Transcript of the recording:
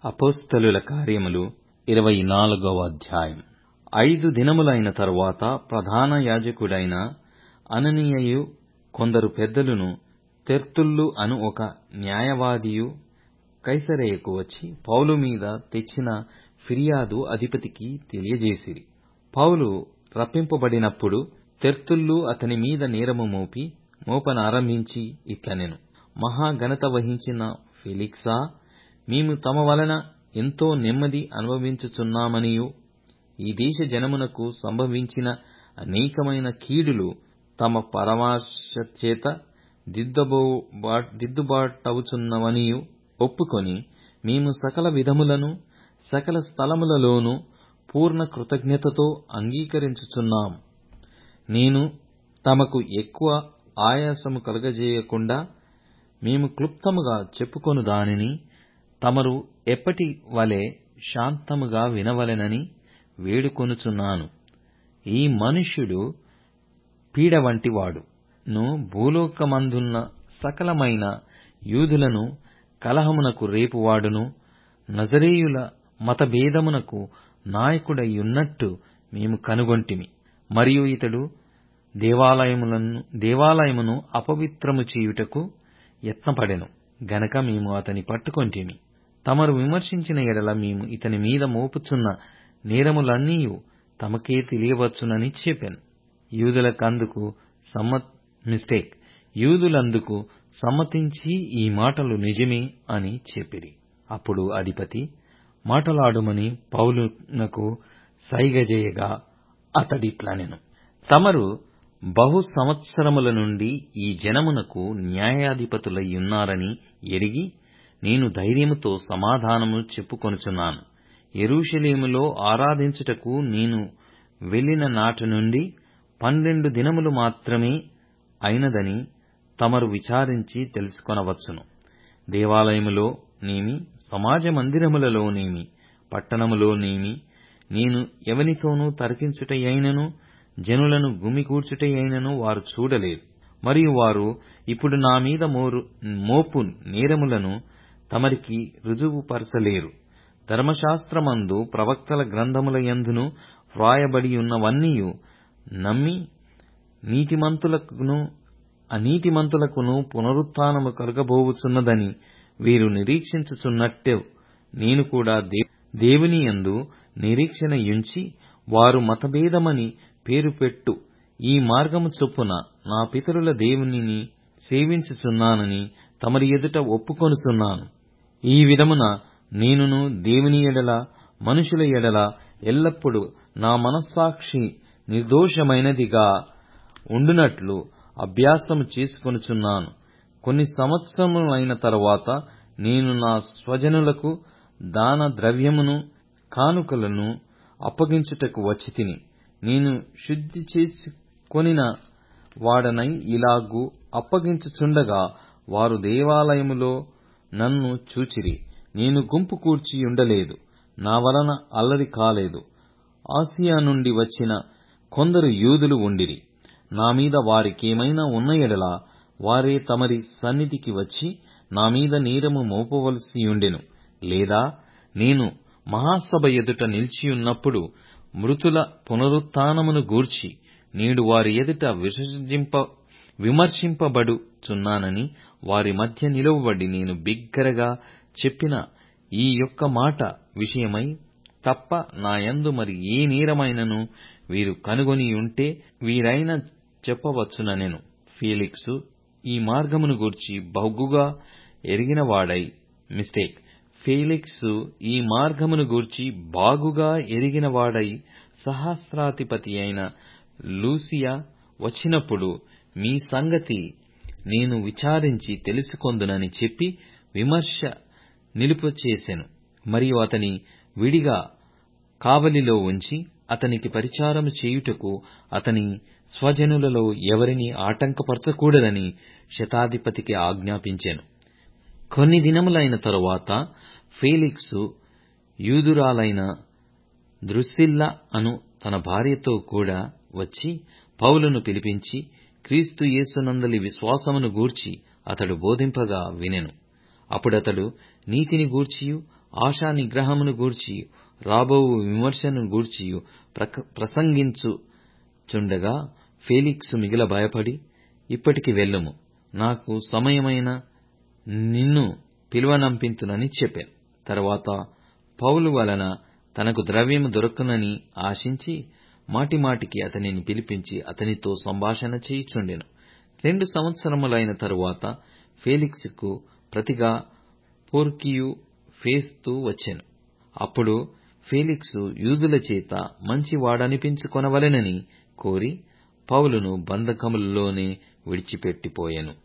అపోస్తలుల కార్యములు ఇరవై నాలుగవ అధ్యాయం ఐదు దినములైన తరువాత ప్రధాన యాజకుడైన అననీయయు కొందరు పెద్దలును తెర్తుల్లు అను ఒక న్యాయవాదియు కైసరయకు వచ్చి పౌలు మీద తెచ్చిన ఫిర్యాదు అధిపతికి తెలియజేసిరి పౌలు రప్పింపబడినప్పుడు తెర్తుల్లు అతని మీద నేరము మోపి మోపనారంభించి ఇట్లనెను మహా ఘనత వహించిన ఫెలిక్సా మేము తమ వలన ఎంతో నెమ్మది అనుభవించుచున్నామనియూ ఈ దేశ జనమునకు సంభవించిన అనేకమైన కీడులు తమ పరామర్శచేత దిద్దుబాటవుచున్నవనియూ ఒప్పుకొని మేము సకల విధములను సకల స్థలములలోనూ పూర్ణ కృతజ్ఞతతో అంగీకరించుచున్నాము నేను తమకు ఎక్కువ ఆయాసము కలుగజేయకుండా మేము క్లుప్తముగా చెప్పుకొను దానిని తమరు ఎప్పటి వలె శాంతముగా వినవలెనని వేడుకొనుచున్నాను ఈ మనుష్యుడు పీడ వంటివాడును భూలోకమందున్న సకలమైన యూదులను కలహమునకు రేపువాడును నజరేయుల మతభేదమునకు నాయకుడైయున్నట్టు మేము కనుగొంటిమి మరియు ఇతడు దేవాలయమును అపవిత్రము చేయుటకు యత్నపడెను గనక మేము అతని పట్టుకొంటిమి తమరు విమర్శించిన ఎడల మేము ఇతని మీద మోపుచున్న నేరములన్నీయు తమకే తెలియవచ్చునని చెప్పెను యూదులకందుకు మిస్టేక్ యూదులందుకు సమ్మతించి ఈ మాటలు నిజమే అని చెప్పిరి అప్పుడు అధిపతి మాటలాడుమని పౌలునకు సైగజేయగా అతడిట్లనెను తమరు బహు సంవత్సరముల నుండి ఈ జనమునకు న్యాయాధిపతులయ్యున్నారని ఎరిగి నేను ధైర్యముతో సమాధానము చెప్పుకొనుచున్నాను యెరూషలేములో ఆరాధించుటకు నేను వెళ్ళిన నాటి నుండి పన్నెండు దినములు మాత్రమే అయినదని తమరు విచారించి తెలుసుకొనవచ్చును దేవాలయములో నేమి సమాజ మందిరములలోనేమి పట్టణములోనేమి నేను ఎవనితోనూ తర్కించుటయైనను జనులను గుమికూర్చుటయైనను వారు చూడలేదు మరియు వారు ఇప్పుడు నా మీద మోపు నేరములను తమరికి రుజువుపరచలేరు ధర్మశాస్త్రమందు ప్రవక్తల గ్రంథముల యందును వ్రాయబడియున్నవన్నీయు నమ్మి నీతిమంతులకును అనీతిమంతులకును పునరుత్థానము కలుగబోవుచున్నదని వీరు నిరీక్షించుచున్నట్టు నేను కూడా దేవుని యందు నిరీక్షణయుంచి వారు మతభేదమని పేరు పెట్టు ఈ మార్గము చొప్పున నా పితరుల దేవునిని సేవించుచున్నానని తమరి ఎదుట ఒప్పుకొనుచున్నాను ఈ విధమున నేనును దేవుని ఎడల మనుషుల ఎడల ఎల్లప్పుడూ నా మనస్సాక్షి నిర్దోషమైనదిగా ఉండునట్లు అభ్యాసము చేసుకొనుచున్నాను కొన్ని సంవత్సరములైన తరువాత నేను నా స్వజనులకు దాన ద్రవ్యమును కానుకలను అప్పగించుటకు వచ్చితిని నేను శుద్ధి చేసుకొనిన వాడనై ఇలాగు అప్పగించుచుండగా వారు దేవాలయములో నన్ను చూచిరి నేను గుంపు కూర్చియుండలేదు నా వలన అల్లరి కాలేదు ఆసియా నుండి వచ్చిన కొందరు యూదులు ఉండిరి నా మీద వారికేమైనా ఉన్న ఎడల వారే తమరి సన్నిధికి వచ్చి నా మీద నేరము మోపవలసియుండెను లేదా నేను మహాసభ ఎదుట నిలిచియున్నప్పుడు మృతుల పునరుత్థానమును గూర్చి నేడు వారి ఎదుట విమర్శింపబడుచున్నానని వారి మధ్య నిలువబడి నేను బిగ్గరగా చెప్పిన ఈ యొక్క మాట విషయమై తప్ప నాయందు మరి ఏ నేరమైనను వీరు కనుగొనియుంటే వీరైనా చెప్పవచ్చుననెను ఫేలిక్సు ఈ మార్గమును గూర్చి బహుగా ఎరిగినవాడై మిస్టేక్ ఫేలిక్సు ఈ మార్గమును గూర్చి బాగుగా ఎరిగినవాడై సహస్రాధిపతి అయిన లూసియా వచ్చినప్పుడు మీ సంగతి నేను విచారించి తెలుసుకొందునని చెప్పి విమర్శ నిలుపచేసెను మరియు అతని విడిగా కావలిలో ఉంచి అతనికి పరిచారము చేయుటకు అతని స్వజనులలో ఎవరినీ ఆటంకపరచకూడదని శతాధిపతికి ఆజ్ఞాపించెను కొన్ని దినములైన తరువాత ఫేలిక్సు యూదురాలైన ద్రుసిల్ల అను తన భార్యతో కూడా వచ్చి పౌలును పిలిపించి క్రీస్తు యేసునందలి విశ్వాసమును గూర్చి అతడు బోధింపగా వినెను అప్పుడతడు నీతిని గూర్చియు ఆశా నిగ్రహమును గూర్చియు రాబోవు విమర్శను గూర్చియు ప్రసంగించుచుండగా ఫేలిక్సు మిగుల భయపడి ఇప్పటికి వెళ్ళుము నాకు సమయమైన నిన్ను పిలువనంపింతునని చెప్పెను తరువాత పౌలు వలన తనకు ద్రవ్యము దొరకునని ఆశించి మాటిమాటికి అతనిని పిలిపించి అతనితో సంభాషణ చేయుచుండెను రెండు సంవత్సరములైన తరువాత ఫేలిక్సుకు ప్రతిగా పోర్కియు ఫేస్తు వచ్చెను అప్పుడు ఫేలిక్సు యూదుల చేత మంచివాడనిపించుకొనవలెనని కోరి పౌలును బంధకములలోనే విడిచిపెట్టిపోయెను